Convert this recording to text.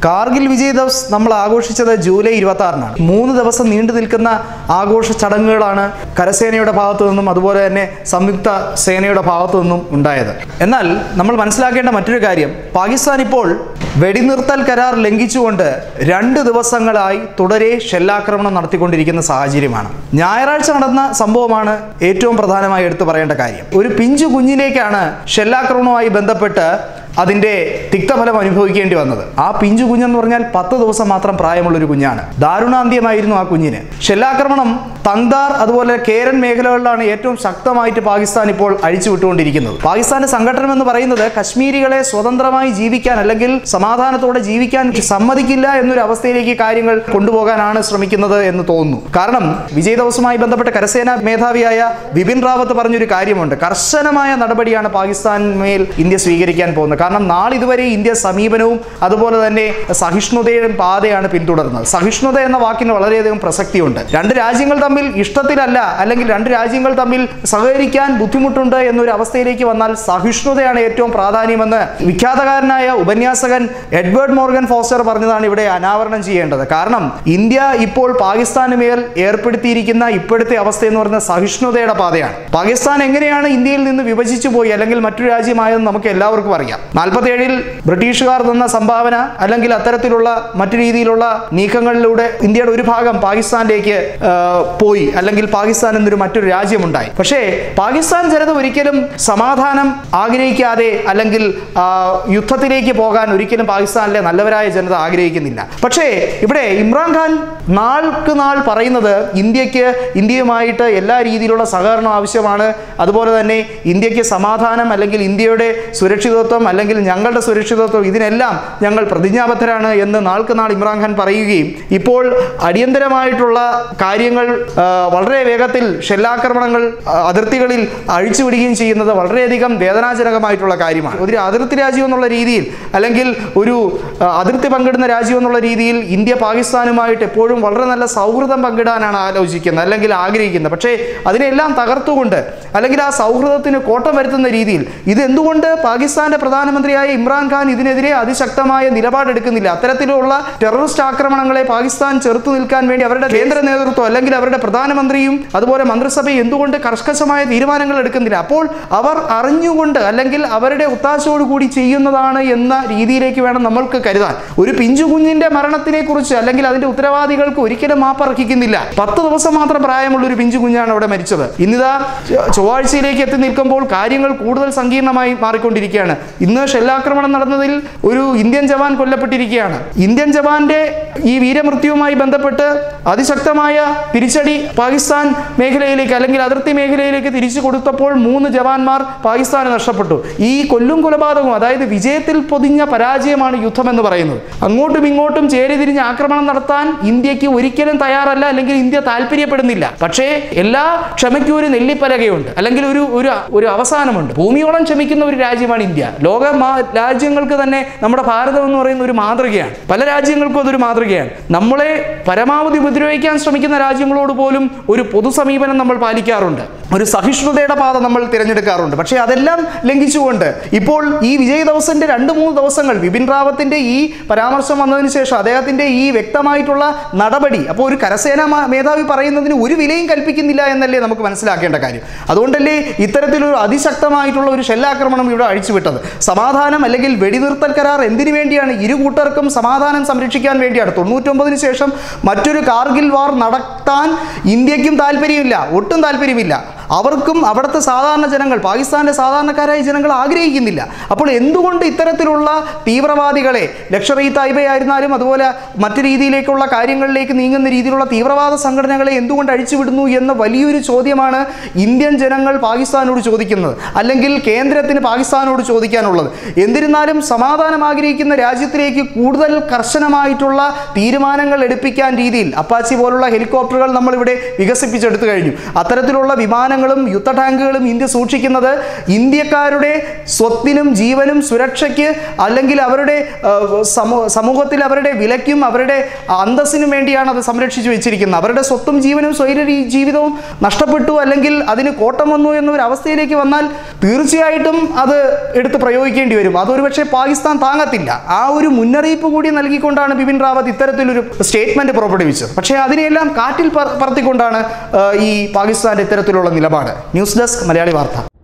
കാർഗിൽ വിജയ് ദിവസ് നമ്മൾ ആഘോഷിച്ചത് ജൂലൈ ഇരുപത്തി ആറിനാണ് മൂന്ന് ദിവസം നീണ്ടു നിൽക്കുന്ന ആഘോഷ ചടങ്ങുകളാണ് കരസേനയുടെ ഭാഗത്തു നിന്നും അതുപോലെ തന്നെ സംയുക്ത സേനയുടെ ഭാഗത്തു നിന്നും ഉണ്ടായത് എന്നാൽ നമ്മൾ മനസ്സിലാക്കേണ്ട മറ്റൊരു കാര്യം പാകിസ്ഥാൻ ഇപ്പോൾ വെടിനിർത്തൽ കരാർ ലംഘിച്ചുകൊണ്ട് രണ്ട് ദിവസങ്ങളായി തുടരെ ഷെല്ലാക്രമണം നടത്തിക്കൊണ്ടിരിക്കുന്ന സാഹചര്യമാണ് ഞായറാഴ്ച നടന്ന സംഭവമാണ് ഏറ്റവും പ്രധാനമായി എടുത്തു പറയേണ്ട കാര്യം ഒരു പിഞ്ചു കുഞ്ഞിലേക്കാണ് ഷെല്ലാക്രമണവുമായി ബന്ധപ്പെട്ട് അതിന്റെ തിക്തഫലം അനുഭവിക്കേണ്ടി വന്നത് ആ പിഞ്ചു കുഞ്ഞെന്ന് പറഞ്ഞാൽ പത്ത് ദിവസം മാത്രം പ്രായമുള്ള ഒരു കുഞ്ഞാണ് ദാരുണാന്ത്യമായിരുന്നു ആ കുഞ്ഞിന് ഷെല്ലാക്രമണം തങ്താർ അതുപോലെ കേരൻ മേഖലകളിലാണ് ഏറ്റവും ശക്തമായിട്ട് പാകിസ്ഥാൻ ഇപ്പോൾ അഴിച്ചുവിട്ടുകൊണ്ടിരിക്കുന്നത് പാകിസ്ഥാന്റെ സംഘടനം എന്ന് പറയുന്നത് കശ്മീരികളെ സ്വതന്ത്രമായി ജീവിക്കാൻ അല്ലെങ്കിൽ സമാധാനത്തോടെ ജീവിക്കാൻ സമ്മതിക്കില്ല എന്നൊരു അവസ്ഥയിലേക്ക് കാര്യങ്ങൾ കൊണ്ടുപോകാനാണ് ശ്രമിക്കുന്നത് എന്ന് തോന്നുന്നു കാരണം വിജയ് ദിവസവുമായി ബന്ധപ്പെട്ട കരസേനാ മേധാവിയായ ബിപിൻ റാവത്ത് പറഞ്ഞൊരു കാര്യമുണ്ട് കർശനമായ നടപടിയാണ് പാകിസ്ഥാൻമേൽ ഇന്ത്യ സ്വീകരിക്കാൻ പോകുന്നത് കാരണം നാളിതുവരെ ഇന്ത്യ സമീപനവും അതുപോലെ തന്നെ സഹിഷ്ണുതയുടെ പാതയാണ് പിന്തുടർന്നത് സഹിഷ്ണുത എന്ന വാക്കിന് വളരെയധികം പ്രസക്തിയുണ്ട് രണ്ട് രാജ്യങ്ങൾ തമ്മിൽ ഇഷ്ടത്തിലല്ല അല്ലെങ്കിൽ രണ്ട് രാജ്യങ്ങൾ തമ്മിൽ സഹകരിക്കാൻ ബുദ്ധിമുട്ടുണ്ട് എന്നൊരു അവസ്ഥയിലേക്ക് വന്നാൽ സഹിഷ്ണുതയാണ് ഏറ്റവും പ്രാധാന്യമെന്ന് വിഖ്യാതകാരനായ ഉപന്യാസകൻ എഡ്വേർഡ് മോർഗൻ ഫോസ്റ്റർ പറഞ്ഞതാണ് ഇവിടെ അനാവരണം ചെയ്യേണ്ടത് കാരണം ഇന്ത്യ ഇപ്പോൾ പാകിസ്ഥാന് മേൽ ഏർപ്പെടുത്തിയിരിക്കുന്ന ഇപ്പോഴത്തെ അവസ്ഥ എന്ന് പറയുന്നത് സഹിഷ്ണുതയുടെ പാതയാണ് പാകിസ്ഥാൻ എങ്ങനെയാണ് ഇന്ത്യയിൽ നിന്ന് വിഭജിച്ചു പോയി അല്ലെങ്കിൽ മറ്റൊരു രാജ്യമായെന്ന് നമുക്ക് എല്ലാവർക്കും അറിയാം നാൽപ്പത്തേഴിൽ ബ്രിട്ടീഷുകാർ തന്ന സംഭാവന അല്ലെങ്കിൽ അത്തരത്തിലുള്ള മറ്റു രീതിയിലുള്ള നീക്കങ്ങളിലൂടെ ഇന്ത്യയുടെ ഒരു ഭാഗം പാകിസ്ഥാനിലേക്ക് ആ, പോയി അല്ലെങ്കിൽ പാകിസ്ഥാൻ എന്നൊരു മറ്റൊരു രാജ്യമുണ്ടായി പക്ഷേ പാകിസ്ഥാൻ ജനത ഒരിക്കലും സമാധാനം ആഗ്രഹിക്കാതെ അല്ലെങ്കിൽ ആ, യുദ്ധത്തിലേക്ക് പോകാൻ ഒരിക്കലും പാകിസ്ഥാനിലെ നല്ലവരായ ജനത ആഗ്രഹിക്കുന്നില്ല പക്ഷേ ഇവിടെ ഇമ്രാൻഖാൻ നാൾക്ക് നാൾ പറയുന്നത് ഇന്ത്യക്ക് ഇന്ത്യയുമായിട്ട് എല്ലാ രീതിയിലുള്ള സഹകരണം ആവശ്യമാണ് അതുപോലെ തന്നെ ഇന്ത്യക്ക് സമാധാനം അല്ലെങ്കിൽ ഇന്ത്യയുടെ സുരക്ഷിതത്വം അല്ലെങ്കിൽ ഞങ്ങളുടെ സുരക്ഷിതത്വം ഇതിനെല്ലാം ഞങ്ങൾ പ്രതിജ്ഞാബദ്ധരാണ് എന്ന് നാൾക്ക് നാൾ ഇമ്രാൻഖാൻ പറയുകയും ഇപ്പോൾ അടിയന്തരമായിട്ടുള്ള കാര്യങ്ങൾ ആ, വളരെ വേഗത്തിൽ ഷെല്ലാക്രമണങ്ങൾ ആ, അതിർത്തികളിൽ അഴിച്ചുവിടുകയും ചെയ്യുന്നത് വളരെയധികം വേദനാജനകമായിട്ടുള്ള കാര്യമാണ് ഒരു അതിർത്തി രാജ്യം എന്നുള്ള രീതിയിൽ അല്ലെങ്കിൽ ഒരു ആ, അതിർത്തി പങ്കിടുന്ന രാജ്യം എന്നുള്ള രീതിയിൽ ഇന്ത്യ പാകിസ്ഥാനുമായിട്ട് എപ്പോഴും വളരെ നല്ല സൗഹൃദം പങ്കിടാനാണ് ആലോചിക്കുന്നത് അല്ലെങ്കിൽ ആഗ്രഹിക്കുന്നത് പക്ഷേ അതിനെല്ലാം തകർത്തുകൊണ്ട് അല്ലെങ്കിൽ ആ സൗഹൃദത്തിന് കോട്ടം വരുത്തുന്ന രീതിയിൽ ഇത് എന്തുകൊണ്ട് പാകിസ്ഥാന്റെ പ്രധാനമന്ത്രിയായ ഇമ്രാൻഖാൻ ഇതിനെതിരെ അതിശക്തമായ നിലപാടെടുക്കുന്നില്ല അത്തരത്തിലുള്ള ടെററിസ്റ്റ് ആക്രമണങ്ങളെ പാകിസ്ഥാൻ ചെറുത്തു നിൽക്കാൻ വേണ്ടി അവരുടെ കേന്ദ്ര നേതൃത്വം അല്ലെങ്കിൽ അവരുടെ പ്രധാനമന്ത്രിയും അതുപോലെ മന്ത്രിസഭയും എന്തുകൊണ്ട് കർക്കശമായ തീരുമാനങ്ങൾ എടുക്കുന്നില്ല അപ്പോൾ അവർ അറിഞ്ഞുകൊണ്ട് അല്ലെങ്കിൽ അവരുടെ ഒത്താശയോടുകൂടി ചെയ്യുന്നതാണ് എന്ന രീതിയിലേക്ക് വേണം നമ്മൾക്ക് കരുതാൻ ഒരു പിഞ്ചു കുഞ്ഞിന്റെ മരണത്തിനെ കുറിച്ച് അല്ലെങ്കിൽ അതിന്റെ ഉത്തരവാദികൾക്ക് ഒരിക്കലും മാപ്പർഹിക്കുന്നില്ല പത്ത് ദിവസം മാത്രം പ്രായമുള്ള ഒരു പിഞ്ചു കുഞ്ഞാണ് അവിടെ മരിച്ചത് ഇന്നിതാ ചൊ- ചൊവ്വാഴ്ചയിലേക്ക് എത്തി നിൽക്കുമ്പോൾ കാര്യങ്ങൾ കൂടുതൽ സങ്കീർണമായി മാറിക്കൊണ്ടിരിക്കുകയാണ് ഇന്ന് ഷെല്ലാക്രമണം നടന്നതിൽ ഒരു ഇന്ത്യൻ ജവാൻ കൊല്ലപ്പെട്ടിരിക്കുകയാണ് ഇന്ത്യൻ ജവാന്റെ ഈ വീരമൃത്യുവുമായി ബന്ധപ്പെട്ട് അതിശക്തമായ തിരിച്ചടി പാകിസ്ഥാൻ മേഖലയിലേക്ക് അല്ലെങ്കിൽ അതിർത്തി മേഖലയിലേക്ക് തിരിച്ചു കൊടുത്തപ്പോൾ മൂന്ന് ജവാന്മാർ പാകിസ്ഥാന് നഷ്ടപ്പെട്ടു ഈ കൊല്ലും കൊലപാതകവും അതായത് വിജയത്തിൽ പൊതിഞ്ഞ പരാജയമാണ് യുദ്ധം എന്ന് പറയുന്നത് അങ്ങോട്ടും ഇങ്ങോട്ടും ചേരിതിരിഞ്ഞ് ആക്രമണം നടത്താൻ ഇന്ത്യക്ക് ഒരിക്കലും തയ്യാറല്ല അല്ലെങ്കിൽ ഇന്ത്യ താല്പര്യപ്പെടുന്നില്ല പക്ഷേ എല്ലാ ക്ഷമയ്ക്കും ഒരു നെല്ലിപ്പലകയുണ്ട് അല്ലെങ്കിൽ ഒരു ഒരു ഒരു അവസാനമുണ്ട് ഭൂമിയോളം ക്ഷമിക്കുന്ന ഒരു രാജ്യമാണ് ഇന്ത്യ ലോക മാ- രാജ്യങ്ങൾക്ക് തന്നെ നമ്മുടെ ഭാരതം എന്ന് പറയുന്ന ഒരു മാതൃകയാണ് പല രാജ്യങ്ങൾക്കും അതൊരു മാതൃകയാണ് നമ്മളെ പരമാവധി ഉപദ്രവിക്കാൻ ശ്രമിക്കുന്ന രാജ്യങ്ങളോട് പോലും ഒരു പൊതു സമീപനം നമ്മൾ പാലിക്കാറുണ്ട് ഒരു സഹിഷ്ണുതയുടെ പാത നമ്മൾ തിരഞ്ഞെടുക്കാറുണ്ട് പക്ഷേ അതെല്ലാം ലംഘിച്ചുകൊണ്ട് ഇപ്പോൾ ഈ വിജയ് ദിവസന്റെ രണ്ട് മൂന്ന് ദിവസങ്ങൾ വിപിൻ റാവത്തിന്റെ ഈ പരാമർശം വന്നതിന് ശേഷം അദ്ദേഹത്തിന്റെ ഈ വ്യക്തമായിട്ടുള്ള നടപടി അപ്പോൾ ഒരു കരസേനാ മാ- മേധാവി പറയുന്നതിന് ഒരു വിലയും കൽപ്പിക്കുന്നില്ല എന്നല്ലേ നമുക്ക് മനസ്സിലാക്കേണ്ട കാര്യം അതുകൊണ്ടല്ലേ ഇത്തരത്തിലൊരു അതിശക്തമായിട്ടുള്ള ഒരു ഷെല്ലാക്രമണം ഇവിടെ അഴിച്ചുവിട്ടത് സമാധാനം അല്ലെങ്കിൽ വെടിനിർത്തൽ കരാർ എന്തിനു വേണ്ടിയാണ് ഇരു കൂട്ടർക്കും സമാധാനം സംരക്ഷിക്കാൻ വേണ്ടിയാണ് തൊണ്ണൂറ്റൊമ്പതിന് ശേഷം മറ്റൊരു കാർഗിൽ വാർ നടത്താൻ ഇന്ത്യക്കും താല്പര്യമില്ല ഒട്ടും താല്പര്യമില്ല അവർക്കും അവിടുത്തെ സാധാരണ ജനങ്ങൾ പാകിസ്ഥാനിലെ സാധാരണക്കാരായ ജനങ്ങൾ ആഗ്രഹിക്കുന്നില്ല അപ്പോൾ എന്തുകൊണ്ട് ഇത്തരത്തിലുള്ള തീവ്രവാദികളെ ലക്ഷർ ഇ തായ്ബയായിരുന്നാലും അതുപോലെ മറ്റു രീതിയിലേക്കുള്ള കാര്യങ്ങളിലേക്ക് നീങ്ങുന്ന രീതിയിലുള്ള തീവ്രവാദ സംഘടനകളെ എന്തുകൊണ്ട് അഴിച്ചുവിടുന്നു എന്ന വലിയൊരു ചോദ്യമാണ് ഇന്ത്യൻ ജനങ്ങൾ പാകിസ്ഥാനോട് ചോദിക്കുന്നത് അല്ലെങ്കിൽ കേന്ദ്രത്തിന് പാകിസ്ഥാനോട് ചോദിക്കാനുള്ളത് എന്നിരുന്നാലും സമാധാനം ആഗ്രഹിക്കുന്ന രാജ്യത്തിലേക്ക് കൂടുതൽ കർശനമായിട്ടുള്ള തീരുമാനങ്ങൾ എടുപ്പിക്കാൻ രീതിയിൽ അപ്പാച്ചി പോലുള്ള ഹെലികോപ്റ്ററുകൾ നമ്മളിവിടെ വികസിപ്പിച്ചെടുത്തു കഴിഞ്ഞു അത്തരത്തിലുള്ള വിമാനങ്ങൾ വിമാനങ്ങളും യുദ്ധ ടാങ്കുകളും ഇന്ത്യ സൂക്ഷിക്കുന്നത് ഇന്ത്യക്കാരുടെ സ്വത്തിനും ജീവനും സുരക്ഷയ്ക്ക് അല്ലെങ്കിൽ അവരുടെ ആ, സമൂ സമൂഹത്തിൽ അവരുടെ വിലയ്ക്കും അവരുടെ അന്തസ്സിനും വേണ്ടിയാണ് അത് സംരക്ഷിച്ചു വെച്ചിരിക്കുന്നത് അവരുടെ സ്വത്തും ജീവനും സ്വൈര രീ- ജീവിതവും നഷ്ടപ്പെട്ടു അല്ലെങ്കിൽ അതിന് കോട്ടം വന്നു എന്നൊരു അവസ്ഥയിലേക്ക് വന്നാൽ തീർച്ചയായിട്ടും അത് എടുത്ത് പ്രയോഗിക്കേണ്ടി വരും അതൊരു പക്ഷേ പാകിസ്ഥാൻ താങ്ങത്തില്ല ആ ഒരു മുന്നറിയിപ്പ് കൂടി നൽകിക്കൊണ്ടാണ് ബിപിൻ റാവത്ത് ഇത്തരത്തിലൊരു സ്റ്റേറ്റ്മെന്റ് പുറപ്പെടുവിച്ചത് പക്ഷേ അതിനെയെല്ലാം കാറ്റിൽ പറ- പറത്തിക്കൊണ്ടാണ് ആ, ഈ പാകിസ്ഥാന്റെ ഇത്തരത്തിലുള്ള നിലപാട് ന്യൂസ് ഡെസ്ക് മലയാളി വാർത്ത